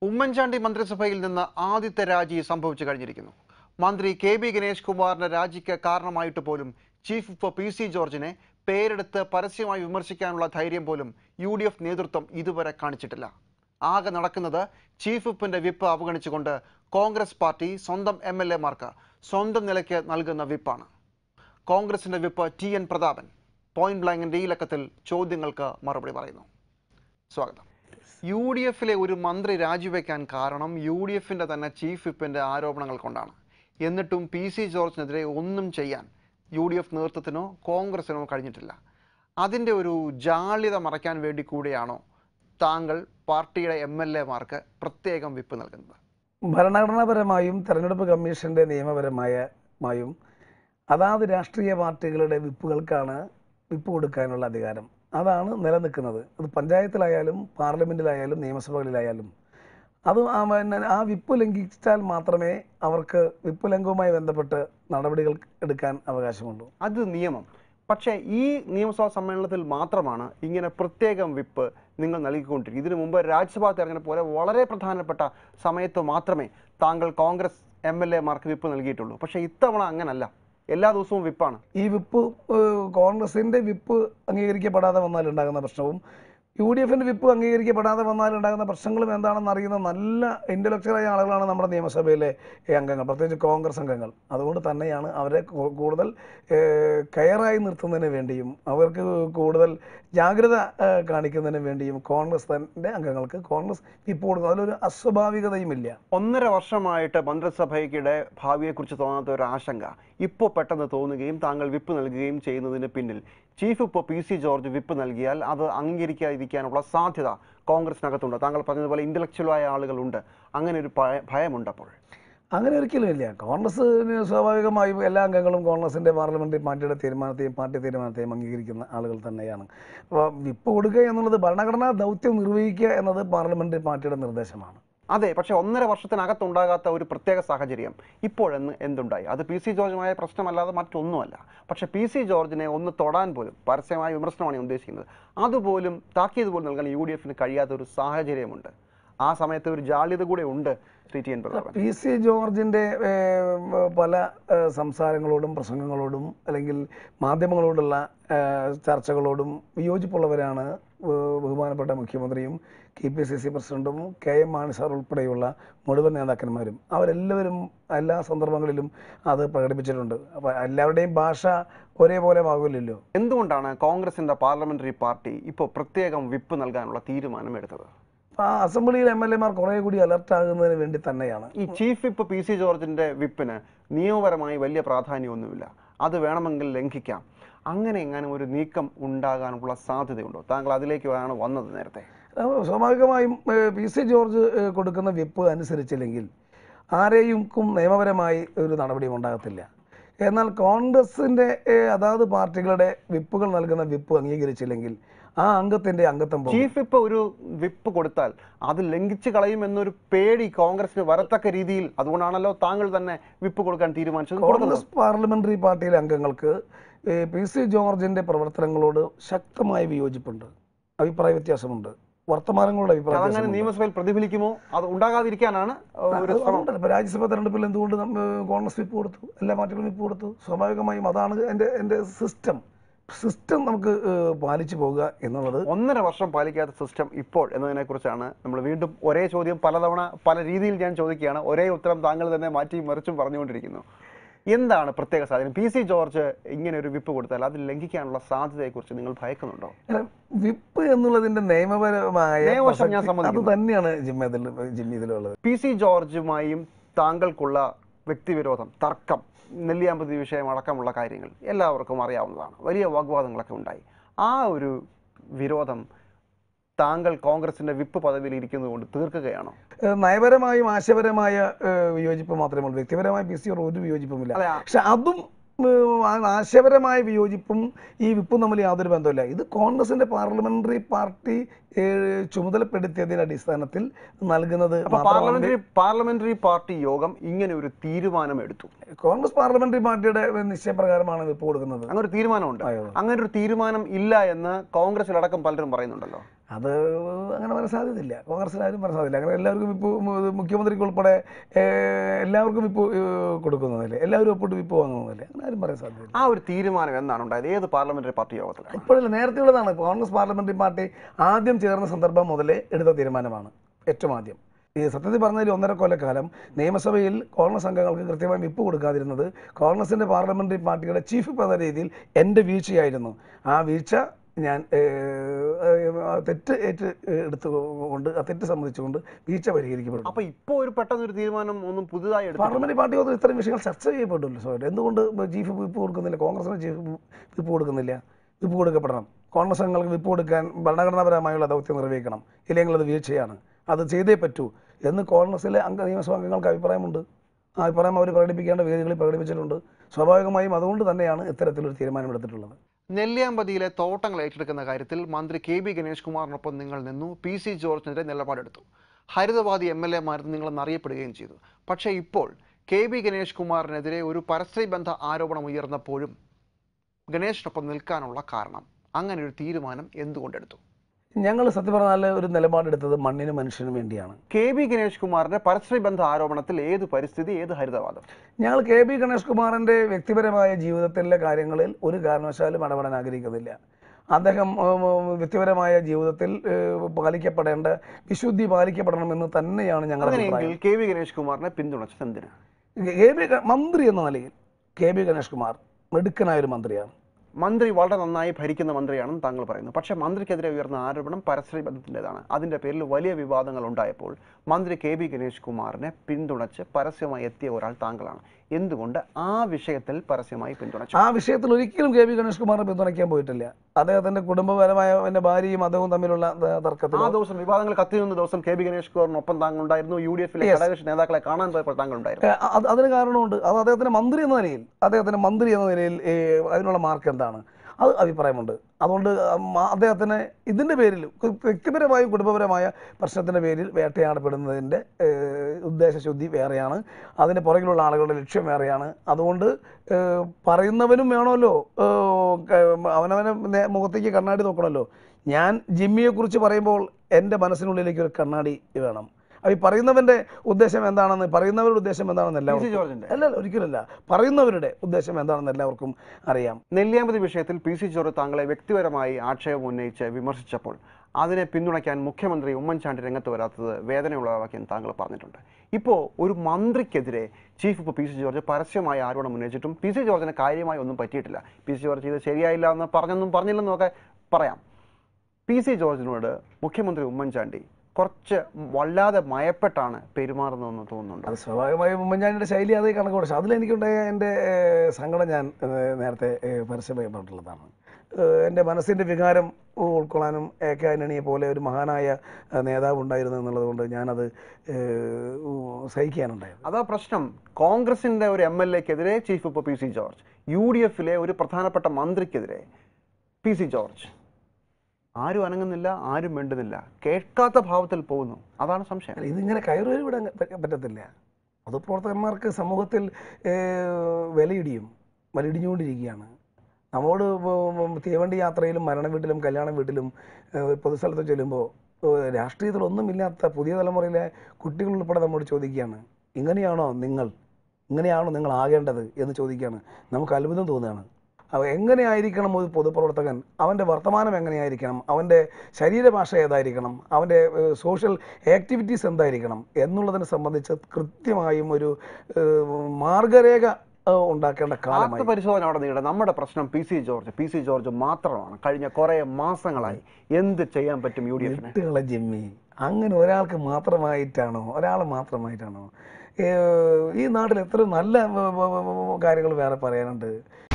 ഉമ്മൻചാണ്ടി മന്ത്രിസഭയിൽ നിന്ന് ആദ്യത്തെ രാജി സംഭവിച്ചു കഴിഞ്ഞിരിക്കുന്നു മന്ത്രി കെ ബി ഗണേഷ് കുമാറിന്റെ രാജിക്ക് കാരണമായിട്ട് പോലും ചീഫ് വിപ്പ് പി സി ജോർജിനെ പേരെടുത്ത് പരസ്യമായി വിമർശിക്കാനുള്ള ധൈര്യം പോലും യു ഡി എഫ് നേതൃത്വം ഇതുവരെ കാണിച്ചിട്ടില്ല ആകെ നടക്കുന്നത് ചീഫ് വിപ്പിന്റെ വിപ്പ് അവഗണിച്ചുകൊണ്ട് കോൺഗ്രസ് പാർട്ടി സ്വന്തം എം എൽ എമാർക്ക് സ്വന്തം നിലയ്ക്ക് നൽകുന്ന വിപ്പാണ് കോൺഗ്രസിന്റെ whip T N Prathapan point ബ്ലാങ്കിന്റെ ഈ ലക്കത്തിൽ ചോദ്യങ്ങൾക്ക് മറുപടി പറയുന്നു സ്വാഗതം യു ഡി എഫിലെ ഒരു മന്ത്രി രാജിവെക്കാൻ കാരണം യു ഡി എഫിൻ്റെ തന്നെ ചീഫ് വിപ്പിൻ്റെ ആരോപണങ്ങൾ കൊണ്ടാണ് എന്നിട്ടും പി സി ജോർജിനെതിരെ ഒന്നും ചെയ്യാൻ യു ഡി എഫ് നേതൃത്വത്തിനോ കോൺഗ്രസിനോ കഴിഞ്ഞിട്ടില്ല അതിൻ്റെ ഒരു ജാള്യത മറയ്ക്കാൻ വേണ്ടി കൂടിയാണോ താങ്കൾ പാർട്ടിയുടെ എം എൽ എമാർക്ക് പ്രത്യേകം വിപ്പ് നൽകുന്നത് ഭരണഘടനാപരമായും തെരഞ്ഞെടുപ്പ് കമ്മീഷന്റെ നിയമപരമായ മായും അതാത് രാഷ്ട്രീയ പാർട്ടികളുടെ വിപ്പുകൾക്കാണ് വിപ്പ് കൊടുക്കാനുള്ള അധികാരം അതാണ് നിലനിൽക്കുന്നത് അത് പഞ്ചായത്തിലായാലും പാർലമെന്റിലായാലും നിയമസഭകളിലായാലും അത് ആ പിന്നെ ആ വിപ്പ് ലംഘിച്ചാൽ മാത്രമേ അവർക്ക് വിപ്പ് ലംഘവുമായി ബന്ധപ്പെട്ട് നടപടികൾ എടുക്കാൻ അവകാശമുള്ളൂ അത് നിയമം പക്ഷേ ഈ നിയമസഭാ സമ്മേളനത്തിൽ മാത്രമാണ് ഇങ്ങനെ പ്രത്യേകം വിപ്പ് നിങ്ങൾ നൽകിക്കൊണ്ടിരിക്കും ഇതിനു മുമ്പ് രാജ്യസഭാ തെരഞ്ഞെടുപ്പ് പോലെ വളരെ പ്രധാനപ്പെട്ട സമയത്ത് മാത്രമേ താങ്കൾ കോൺഗ്രസ് എം എൽ എമാർക്ക് വിപ്പ് നൽകിയിട്ടുള്ളൂ പക്ഷേ ഇത്തവണ അങ്ങനല്ല എല്ലാ ദിവസവും വിപ്പാണ് ഈ വിപ്പ് ഏഹ്, കോൺഗ്രസിന്റെ വിപ്പ് അംഗീകരിക്കപ്പെടാതെ വന്നാൽ ഉണ്ടാകുന്ന പ്രശ്നവും യു ഡി എഫിന്റെ വിപ്പ് അംഗീകരിക്കപ്പെടാതെ വന്നാൽ ഉണ്ടാകുന്ന പ്രശ്നങ്ങളും എന്താണെന്ന് അറിയുന്ന നല്ല ഇന്റലക്ച്വലായ ആളുകളാണ് നമ്മുടെ നിയമസഭയിലെ ഈ അംഗങ്ങൾ പ്രത്യേകിച്ച് കോൺഗ്രസ് അംഗങ്ങൾ അതുകൊണ്ട് തന്നെയാണ് അവരെ കൂ- കൂടുതൽ ഏഹ്, കെയറായി നിർത്തുന്നതിന് വേണ്ടിയും അവർക്ക് കൂടുതൽ ജാഗ്രത ഏഹ്, കാണിക്കുന്നതിന് വേണ്ടിയും കോൺഗ്രസ് തന്റെ അംഗങ്ങൾക്ക് കോൺഗ്രസ് വിപ്പ് കൊടുക്കുന്നത് അതിലൊരു അസ്വാഭാവികതയുമില്ല ഒന്നര വർഷമായിട്ട് മന്ത്രിസഭയ്ക്കിടെ ഭാവിയെക്കുറിച്ച് തോന്നാത്ത ഒരു ആശങ്ക ഇപ്പോൾ പെട്ടെന്ന് തോന്നുകയും താങ്കൾ വിപ്പ് നൽകുകയും ചെയ്യുന്നതിന് പിന്നിൽ ചീഫ് ഇപ്പോൾ പി സി ജോർജ് വിപ്പ് നൽകിയാൽ അത് അംഗീകരിക്കാതിരിക്കാനുള്ള സാധ്യത കോൺഗ്രസിനകത്തുണ്ട് താങ്കൾ പറഞ്ഞതുപോലെ ഇന്റലക്ച്വലായ ആളുകളുണ്ട് അങ്ങനെ ഒരു ഭയ- ഭയമുണ്ട് അപ്പോൾ അങ്ങനെ ഒരിക്കലും ഇല്ല കോൺഗ്രസ് സ്വാഭാവികമായും എല്ലാ അംഗങ്ങളും കോൺഗ്രസിന്റെ പാർലമെന്ററി പാർട്ടിയുടെ തീരുമാനത്തെയും പാർട്ടി തീരുമാനത്തെയും അംഗീകരിക്കുന്ന ആളുകൾ തന്നെയാണ് അപ്പോൾ വിപ്പ് കൊടുക്കുക എന്നുള്ളത് ഭരണഘടനാ ദൗത്യം നിർവഹിക്കുക എന്നത് പാർലമെന്ററി പാർട്ടിയുടെ നിർദ്ദേശമാണ് അതെ പക്ഷെ ഒന്നര വർഷത്തിനകത്തുണ്ടാകാത്ത ഒരു പ്രത്യേക സാഹചര്യം ഇപ്പോഴെന്ന് എന്തുണ്ടായി അത് പി സി ജോർജുമായ പ്രശ്നമല്ലാതെ മറ്റൊന്നുമല്ല പക്ഷെ പി സി ജോർജിനെ ഒന്ന് തൊടാൻ പോലും പരസ്യമായ വിമർശനമാണ് ഞാൻ ഉദ്ദേശിക്കുന്നത് അതുപോലും താക്കീത് പോലും നൽകാൻ യു ഡി എഫിന് കഴിയാത്ത ഒരു സാഹചര്യമുണ്ട് ആ സമയത്ത് ഒരു ജാള്യത കൂടെ ഉണ്ട് Shri T N Prathapan P C ജോർജിന്റെ ഏഹ്, പല ഏഹ്, സംസാരങ്ങളോടും പ്രസംഗങ്ങളോടും അല്ലെങ്കിൽ മാധ്യമങ്ങളോടുള്ള ഏഹ്, ചർച്ചകളോടും വിയോജിപ്പുള്ളവരാണ് ഏഹ്, ബഹുമാനപ്പെട്ട മുഖ്യമന്ത്രിയും കെ പി സി സി പ്രസിഡന്റും കെ എം മാണി സാർ ഉൾപ്പെടെയുള്ള മുഴുവൻ നേതാക്കന്മാരും അവരെല്ലാവരും എല്ലാ സന്ദർഭങ്ങളിലും അത് പ്രകടിപ്പിച്ചിട്ടുണ്ട് അപ്പോൾ എല്ലാവരുടെയും ഭാഷ ഒരേപോലെ ആകില്ലല്ലോ എന്തുകൊണ്ടാണ് കോൺഗ്രസിന്റെ പാർലമെന്ററി പാർട്ടി ഇപ്പോൾ പ്രത്യേകം വിപ്പ് നൽകാനുള്ള തീരുമാനം എടുത്തത് ആ അസംബ്ലിയിൽ എം എൽ എമാർ കുറേ കൂടി അലർട്ട് ആകുന്നതിന് വേണ്ടി തന്നെയാണ് ഈ ചീഫ് വിപ്പ് പി സി ജോർജിന്റെ വിപ്പിന് നിയമപരമായി വലിയ പ്രാധാന്യമൊന്നുമില്ല അത് വേണമെങ്കിൽ ലംഘിക്കാം അങ്ങനെ എങ്ങാനും ഒരു നീക്കം ഉണ്ടാകാനുള്ള സാധ്യതയുണ്ടോ താങ്കൾ അതിലേക്കാണ് വന്നത് നേരത്തെ അപ്പോൾ സ്വാഭാവികമായും ഏഹ്, പി സി ജോർജ് ഏഹ്, കൊടുക്കുന്ന വിപ്പ് അനുസരിച്ചില്ലെങ്കിൽ ആരെയും നിയമപരമായി ഒരു നടപടിയും ഉണ്ടാകത്തില്ല എന്നാൽ കോൺഗ്രസിൻ്റെ ഏഹ്, അതാത് പാർട്ടികളുടെ വിപ്പുകൾ നൽകുന്ന വിപ്പ് അംഗീകരിച്ചില്ലെങ്കിൽ ആ അംഗത്തിൻ്റെ അംഗത്വം പോകും ചീഫ് വിപ്പ് ഒരു വിപ്പ് കൊടുത്താൽ അത് ലംഘിച്ചു കളയും എന്നൊരു പേടി കോൺഗ്രസിന് വരത്തക്ക രീതിയിൽ അതുകൊണ്ടാണല്ലോ താങ്കൾ തന്നെ വിപ്പ് കൊടുക്കാൻ തീരുമാനിച്ചത് കൊടുക്കുന്നത് കോൺഗ്രസ് പാർലമെന്ററി പാർട്ടിയിലെ അംഗങ്ങൾക്ക് ഏഹ്, പി സി ജോർജിന്റെ പ്രവർത്തനങ്ങളോട് ശക്തമായ വിയോജിപ്പുണ്ട് അഭിപ്രായ വ്യത്യാസമുണ്ട് വർത്തമാനങ്ങളുടെ അഭിപ്രായ അതങ്ങനെ വ്യത്യാസമുണ്ട്. നിയമസഭയിൽ പ്രതിഫലിക്കുമോ അത് ഉണ്ടാകാതിരിക്കാനാണ് ഒരു അത് ശ്രമം അതുകൊണ്ടല്ല. ഇപ്പൊ രാജ്യസഭാ തെരഞ്ഞെടുപ്പിൽ എന്തുകൊണ്ട് നമ്മ- കോൺഗ്രസ് വിപ്പ് കൊടുത്തു എല്ലാ പാർട്ടികളും വിപ്പ് കൊടുത്തു സ്വാഭാവികമായും അതാണ് എൻ്റെ എൻ്റെ സിസ്റ്റം സിസ്റ്റം നമുക്ക് ഏഹ്, പാലിച്ചു പോകുക എന്നുള്ളത് ഒന്നര വർഷം പാലിക്കാത്ത സിസ്റ്റം ഇപ്പോൾ എന്നതിനെ കുറിച്ചാണ് നമ്മൾ വീണ്ടും ഒരേ ചോദ്യം പലതവണ പല രീതിയിൽ ഞാൻ ചോദിക്കുകയാണ് ഒരേ ഉത്തരം താങ്കൾ തന്നെ മാറ്റി മറിച്ചും പറഞ്ഞുകൊണ്ടിരിക്കുന്നു എന്താണ് പ്രത്യേക സാഹചര്യം പി സി ജോർജ് ഇങ്ങനെ ഒരു വിപ്പ് കൊടുത്താൽ അത് ലംഘിക്കാനുള്ള സാധ്യതയെക്കുറിച്ച് നിങ്ങൾ ഭയക്കുന്നുണ്ടോ അല്ല, വിപ്പ് എന്നുള്ളതിന്റെ നിയമപരമായ നിയമവശം ഞാൻ പ്രസക്തി- അത് സമ്മതിക്കുന്നു. തന്നെയാണ് ജിമ്മ ഇതിൽ ജിമ്മി ഇതിലുള്ളത് പി സി ജോർജുമായും താങ്കൾക്കുള്ള വ്യക്തിവിരോധം തർക്കം നെല്ലിയാമ്പതി വിഷയം അടക്കമുള്ള കാര്യങ്ങൾ എല്ലാവർക്കും അറിയാവുന്നതാണ് വലിയ വാഗ്വാദങ്ങളൊക്കെ ഉണ്ടായി ആ ഒരു വിരോധം താങ്കൾ കോൺഗ്രസിന്റെ വിപ്പ് പദവിയിൽ ഇരിക്കുന്നത് കൊണ്ട് തീർക്കുകയാണോ ഏഹ് നയപരമായും ആശയപരമായ ഏഹ് വിയോജിപ്പ് മാത്രമേ ഉള്ളൂ വ്യക്തിപരമായ പി സി ഒരു വിയോജിപ്പുമില്ല അതെ പക്ഷെ അതും ഏഹ് ആ- ആശയപരമായ വിയോജിപ്പും ഈ വിപ്പും തമ്മിൽ യാതൊരു ബന്ധമില്ല ഇത് കോൺഗ്രസിന്റെ പാർലമെന്ററി പാർട്ടി ഏഹ് ചുമതലപ്പെടുത്തിയതിന്റെ അടിസ്ഥാനത്തിൽ നൽകുന്നത് അപ്പൊ മാത്രമാണ് പാർലമെന്ററി പാർലമെന്ററി പാർട്ടി യോഗം ഇങ്ങനെ ഒരു തീരുമാനം എടുത്തു കോൺഗ്രസ് പാർലമെന്ററി പാർട്ടിയുടെ നിശ്ചയപ്രകാരമാണ് വിപ്പ് കൊടുക്കുന്നത് അങ്ങനെ ഒരു തീരുമാനമുണ്ട് അയ്യോ. അങ്ങനെ ഒരു തീരുമാനം ഇല്ല എന്ന് കോൺഗ്രസിലടക്കം പലരും പറയുന്നുണ്ടല്ലോ അത് അങ്ങനെ വരാൻ സാധ്യതയില്ല കോൺഗ്രസിന് ആരും വരാൻ സാധ്യതയില്ല അങ്ങനെ എല്ലാവർക്കും വിപ്പ് മു- മുഖ്യമന്ത്രിക്ക് ഉൾപ്പെടെ ഏഹ്, എല്ലാവർക്കും വിപ്പ് ഏഹ്, കൊടുക്കുന്നതല്ലേ എല്ലാവരും ഒപ്പിട്ട് വിപ്പ് വാങ്ങുന്നതല്ലേ അങ്ങനെ ആരും പറയാൻ സാധ്യതയില്ല ആ ഒരു തീരുമാനം എന്നാണ് ഉണ്ടായത് ഏത് പാർലമെന്ററി പാർട്ടി യോഗത്തിലാണ് ഇപ്പോഴല്ല നേരത്തെയുള്ളതാണ് കോൺഗ്രസ് പാർലമെന്ററി പാർട്ടി ആദ്യം ചേർന്ന സന്ദർഭം മുതലേ എടുത്ത തീരുമാനമാണ് ഏറ്റവും ആദ്യം ഈ സത്യത്തിൽ പറഞ്ഞതിൽ ഒന്നര കൊല്ലക്കാലം നിയമസഭയിൽ കോൺഗ്രസ് അംഗങ്ങൾക്ക് കൃത്യമായി വിപ്പ് കൊടുക്കാതിരുന്നത് കോൺഗ്രസിന്റെ പാർലമെന്ററി പാർട്ടിയുടെ ചീഫ് വിപ്പ് എന്ന രീതിയിൽ എൻ്റെ വീഴ്ചയായിരുന്നു ആ വീഴ്ച ഞാൻ ഏഹ്, ഏഹ്, തെറ്റ് ഏറ്റ് എടുത്തുകൊണ്ട് ആ തെറ്റ് സംബന്ധിച്ചുകൊണ്ട് വീഴ്ച പരിഹരിക്കപ്പെടും അപ്പൊ ഇപ്പൊ ഒരു പെട്ടെന്ന് ഒരു തീരുമാനം ഒന്നും പുതുതായി എടുത്തു പാർലമെന്റ് പാർട്ടി യോഗത്തിൽ ഇത്തരം വിഷയങ്ങൾ ചർച്ച ചെയ്യപ്പെട്ടില്ല സോറി എന്തുകൊണ്ട് ചീഫ് വിപ്പ് കൊടുക്കുന്നില്ല കോൺഗ്രസിന് ചീഫ് വിപ്പ് കൊടുക്കുന്നില്ല വിപ്പ് കൊടുക്കപ്പെടണം കോൺഗ്രസ് അംഗങ്ങൾക്ക് വിപ്പ് കൊടുക്കാൻ ഭരണഘടനാപരമായുള്ള ദൗത്യം നിർവഹിക്കണം ഇല്ലെങ്കിൽ അത് വീഴ്ചയാണ് അത് ചെയ്തേ പറ്റൂ എന്ന് കോൺഗ്രസിലെ അംഗ നിയമസഭാ അംഗങ്ങൾക്ക് അഭിപ്രായമുണ്ട് ആ അഭിപ്രായം അവർ പ്രകടിപ്പിക്കേണ്ട വേദികളിൽ പ്രകടിപ്പിച്ചിട്ടുണ്ട് സ്വാഭാവികമായും അതുകൊണ്ട് തന്നെയാണ് ഇത്തരത്തിലൊരു തീരുമാനമെടുത്തിട്ടുള്ളത് നെല്ലിയാമ്പതിയിലെ തോട്ടങ്ങൾ ഏറ്റെടുക്കുന്ന കാര്യത്തിൽ മന്ത്രി കെ ബി ഗണേഷ് കുമാറിനൊപ്പം നിങ്ങൾ നിന്നു പി സി ജോർജിനെതിരെ നിലപാടെടുത്തു ഹരിതവാദി എം എൽ എമാരെന്ന് നിങ്ങളെന്ന് അറിയപ്പെടുകയും ചെയ്തു പക്ഷേ ഇപ്പോൾ കെ ബി ഗണേഷ് കുമാറിനെതിരെ ഒരു പരസ്ത്രീ ബന്ധ ആരോപണം ഉയർന്നപ്പോഴും ഗണേഷിനൊപ്പം നിൽക്കാനുള്ള കാരണം അങ്ങനെ ഒരു തീരുമാനം എന്തുകൊണ്ടെടുത്തു ഞങ്ങൾ സത്യം പറഞ്ഞാൽ ഒരു നിലപാടെടുത്തത് മണ്ണിനും മനുഷ്യനും വേണ്ടിയാണ് കെ ബി ഗണേഷ് കുമാറിന്റെ പരസ്ത്രീ ബന്ധ ആരോപണത്തിൽ ഏത് പരിസ്ഥിതി ഏത് ഹരിതവാദം ഞങ്ങൾ കെ ബി ഗണേഷ് കുമാറിൻ്റെ വ്യക്തിപരമായ ജീവിതത്തിലെ കാര്യങ്ങളിൽ ഒരു കാരണവശാലും ഇടപെടാൻ ആഗ്രഹിക്കുന്നില്ല അദ്ദേഹം ഉം, ഉം, വ്യക്തിപരമായ ജീവിതത്തിൽ ഏഹ്, പാലിക്കപ്പെടേണ്ട വിശുദ്ധി പാലിക്കപ്പെടണമെന്ന് തന്നെയാണ് ഞങ്ങളുടെ അങ്ങനെയെങ്കിൽ അഭിപ്രായം കെ വി ഗണേഷ് കുമാറിനെ പിന്തുണച്ചത് എന്തിനാ കെ ബി ഗ- മന്ത്രി എന്ന നിലയിൽ കെ ബി ഗണേഷ് കുമാർ മിടുക്കനായ ഒരു മന്ത്രിയാണ് മന്ത്രി വളരെ നന്നായി ഭരിക്കുന്ന മന്ത്രിയാണെന്ന് താങ്കൾ പറയുന്നു പക്ഷേ മന്ത്രിക്കെതിരെ ഉയർന്ന ആരോപണം പരസ്ത്രീ ബന്ധത്തിൻ്റെതാണ് അതിന്റെ പേരിൽ വലിയ വിവാദങ്ങൾ ഉണ്ടായപ്പോൾ മന്ത്രി കെ ബി ഗണേഷ് കുമാറിനെ പിന്തുണച്ച് പരസ്യമായി എത്തിയ ഒരാൾ താങ്കളാണ് എന്തുകൊണ്ട് ആ വിഷയത്തിൽ പരസ്യമായി പിന്തുണച്ചു ആ വിഷയത്തിൽ ഒരിക്കലും കെ ബി ഗണേഷ് കുമാറിനെ പിന്തുണയ്ക്കാൻ പോയിട്ടില്ല അദ്ദേഹത്തിന്റെ കുടുംബപരമായ എൻ്റെ ഭാര്യയും അദ്ദേഹവും തമ്മിലുള്ള ത- തർക്കത്തിൽ ആ ദിവസം വിവാദങ്ങൾ കത്തി നിന്ന ദിവസം കെ ബി ഗണേഷ് കുമാറിനൊപ്പം താങ്കൾ ഉണ്ടായിരുന്നു യു ഡി എഫിലെ Yes. ഘടകകക്ഷി നേതാക്കളെ കാണാൻ പോയപ്പോൾ താങ്കൾ ഉണ്ടായിരുന്നു ഏഹ് അത് അതിന് കാരണമുണ്ട് അത് അദ്ദേഹത്തിന് മന്ത്രി എന്ന നിലയിൽ അദ്ദേഹത്തിന് മന്ത്രി എന്ന നിലയിൽ ഏഹ് അതിനുള്ള മാർക്ക് എന്താണ് അത് അഭിപ്രായമുണ്ട് അതുകൊണ്ട് മ- അദ്ദേഹത്തിന് ഇതിൻ്റെ പേരിൽ കു- വ്യക്തിപരമായും കുടുംബപരമായ പ്രശ്നത്തിൻ്റെ പേരിൽ വേട്ടയാടപ്പെടുന്നതിൻ്റെ ഏഹ് ഉദ്ദേശശുദ്ധി വേറെയാണ് അതിന് പുറകിലുള്ള ആളുകളുടെ ലക്ഷ്യം വേറെയാണ് അതുകൊണ്ട് ഏഹ് പറയുന്നവനും വേണമല്ലോ ഏഹ് ക- അവനവനെ നേ- മുഖത്തേക്ക് കണ്ണാടി നോക്കണമല്ലോ ഞാൻ ജിമ്മിയെക്കുറിച്ച് പറയുമ്പോൾ എൻ്റെ മനസ്സിനുള്ളിലേക്ക് ഒരു കണ്ണാടി വേണം അപ്പോൾ ഈ പറയുന്നവൻ്റെ ഉദ്ദേശം എന്താണെന്ന് പറയുന്നവരുടെ ഉദ്ദേശം എന്താണെന്ന് പി സി എല്ലാവർക്കും ജോർജിന്റെ അല്ല അല്ല, ഒരിക്കലല്ല പറയുന്നവരുടെ ഉദ്ദേശം എന്താണെന്ന് എല്ലാവർക്കും അറിയാം നെല്ലിയാമ്പതി വിഷയത്തിൽ പി സി ജോർജ് താങ്കളെ വ്യക്തിപരമായി ആക്ഷേപം ഉന്നയിച്ച് വിമർശിച്ചപ്പോൾ അതിനെ പിന്തുണയ്ക്കാൻ മുഖ്യമന്ത്രി ഉമ്മൻചാണ്ടി രംഗത്ത് വരാത്തത് വേദനയുള്ളതാക്കിയെന്ന് താങ്കൾ പറഞ്ഞിട്ടുണ്ട് ഇപ്പോൾ ഒരു മന്ത്രിക്കെതിരെ ചീഫ് ഇപ്പോൾ പി സി ജോർജ് പരസ്യമായി ആരോപണം ഉന്നയിച്ചിട്ടും പി സി ജോർജിന് കാര്യമായി ഒന്നും പറ്റിയിട്ടില്ല പി സി ജോർജ് ഇത് ശരിയായില്ല എന്ന് പറഞ്ഞെന്നും പറഞ്ഞില്ലെന്നും ഒക്കെ പറയാം പി സി ജോർജിനോട് മുഖ്യമന്ത്രി ഉമ്മൻചാണ്ടി കുറച്ച് വല്ലാതെ മയപ്പെട്ടാണ് പെരുമാറുന്നതെന്ന് തോന്നുന്നുണ്ട് അത് സ്വാഭാവികമായും ഉമ്മൻചാണ്ടിയുടെ ശൈലി അതേ കണക്ക് പക്ഷേ അതിലെനിക്കുണ്ടായ എൻ്റെ ഏഹ്, സങ്കടം ഞാൻ ഏഹ്, നേരത്തെ ഏഹ്, പരസ്യമായി പറഞ്ഞിട്ടുള്ളതാണ് ഏഹ്, എൻ്റെ മനസ്സിൻ്റെ വികാരം ഉൾക്കൊള്ളാനും എ കെ ആന്റണിയെ പോലെ ഒരു മഹാനായ ഏഹ്, നേതാവ് ഉണ്ടായിരുന്നു എന്നുള്ളത് കൊണ്ട് ഞാനത് ഏഹ്, ഉ- സഹിക്കാനുണ്ടായത് അതാ പ്രശ്നം കോൺഗ്രസിന്റെ ഒരു എം എൽ എക്കെതിരെ ചീഫ് ഇപ്പോൾ P C George U D എഫിലെ ഒരു പ്രധാനപ്പെട്ട മന്ത്രിക്കെതിരെ പി സി ജോർജ് ആരും അനങ്ങുന്നില്ല ആരും മിണ്ടുന്നില്ല കേൾക്കാത്ത ഭാവത്തിൽ പോകുന്നു അതാണ് സംശയം അല്ല, ഇതിങ്ങനെ കയറി വിടാൻ പറ്റ- പറ്റത്തില്ല പൊതുപ്രവർത്തകന്മാർക്ക് സമൂഹത്തിൽ ഏഹ്, വിലയിടിയും വിലയിടിഞ്ഞുകൊണ്ടിരിക്കുകയാണ് നമ്മോട് വ- വ- തീവണ്ടി യാത്രയിലും മരണ വീട്ടിലും കല്യാണ വീട്ടിലും ഏഹ്, പൊതുസ്ഥലത്ത് ചെല്ലുമ്പോൾ ഏഹ്, രാഷ്ട്രീയത്തിലൊന്നുമില്ലാത്ത പുതിയ തലമുറയിലെ കുട്ടികൾ ഉൾപ്പെടെ നമ്മോട് ചോദിക്കുകയാണ് ഇങ്ങനെയാണോ നിങ്ങൾ ഇങ്ങനെയാണോ നിങ്ങൾ ആകേണ്ടത് എന്ന് ചോദിക്കുകയാണ് നമുക്ക് അത്ഭുതം തോന്നുകയാണ് അവ എങ്ങനെയായിരിക്കണം ഒരു പൊതുപ്രവർത്തകൻ അവൻ്റെ വർത്തമാനം എങ്ങനെയായിരിക്കണം അവൻ്റെ ശരീരഭാഷ ഏതായിരിക്കണം അവൻ്റെ സോഷ്യൽ ആക്ടിവിറ്റീസ് എന്തായിരിക്കണം എന്നുള്ളതിനെ സംബന്ധിച്ച് കൃത്യമായും ഒരു ഏഹ്, മാർഗരേഖ ഏഹ്, ഉണ്ടാക്കേണ്ട കാലമായി ആത്മപരിശോധന അവിടെ നീടെ നമ്മുടെ പ്രശ്നം P C George P C George മാത്രമാണ് കഴിഞ്ഞ കുറെ മാസങ്ങളായി എന്ത് ചെയ്യാൻ പറ്റും യു ഡി എഫിന് വിട്ടുകള ജിമ്മി അങ്ങനെ ഒരാൾക്ക് മാത്രമായിട്ടാണോ ഒരാൾ മാത്രമായിട്ടാണോ ഏഹ്, ഈ നാട്ടിൽ എത്ര നല്ല കാര്യങ്ങൾ വേറെ പറയാനുണ്ട്